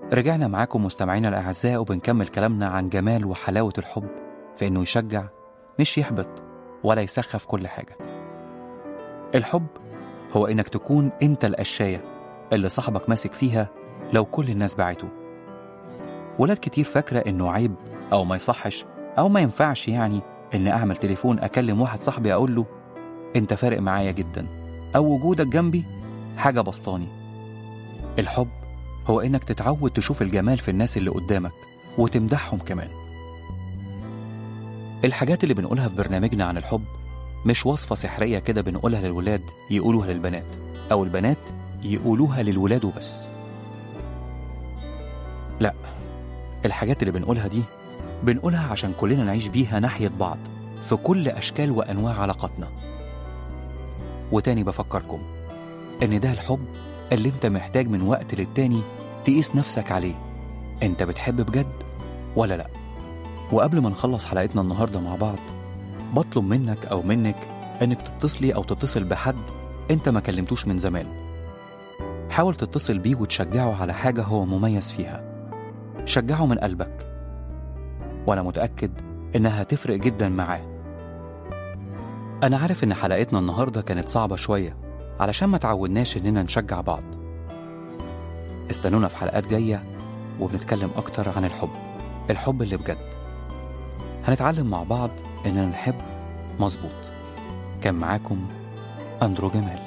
رجعنا معاكم مستمعينا الأعزاء وبنكمل كلامنا عن جمال وحلاوة الحب في إنه يشجع مش يحبط ولا يسخف كل حاجة الحب هو إنك تكون أنت القشاية اللي صاحبك ماسك فيها لو كل الناس باعته ولاد كتير فاكرة إنه عيب أو ما يصحش أو ما ينفعش يعني إن أعمل تليفون أكلم واحد صاحبي أقول له أنت فارق معايا جدا أو وجودك جنبي حاجة بسطاني الحب هو إنك تتعود تشوف الجمال في الناس اللي قدامك وتمدحهم كمان الحاجات اللي بنقولها في برنامجنا عن الحب مش وصفة سحرية كده بنقولها للولاد يقولوها للبنات أو البنات يقولوها للولاد وبس لا الحاجات اللي بنقولها دي بنقولها عشان كلنا نعيش بيها ناحية بعض في كل أشكال وأنواع علاقاتنا وتاني بفكركم إن ده الحب اللي انت محتاج من وقت للتاني تقيس نفسك عليه انت بتحب بجد ولا لا وقبل ما نخلص حلقتنا النهاردة مع بعض بطلب منك أو منك إنك تتصلي أو تتصل بحد أنت ما كلمتوش من زمان حاول تتصل بيه وتشجعه على حاجة هو مميز فيها شجعه من قلبك وأنا متأكد إنها هتفرق جدا معاه أنا عارف إن حلقتنا النهاردة كانت صعبة شوية علشان ما تعودناش إننا نشجع بعض استنونا في حلقات جاية وبنتكلم أكتر عن الحب الحب اللي بجد هنتعلم مع بعض إننا نحب مظبوط كان معاكم أندرو جمال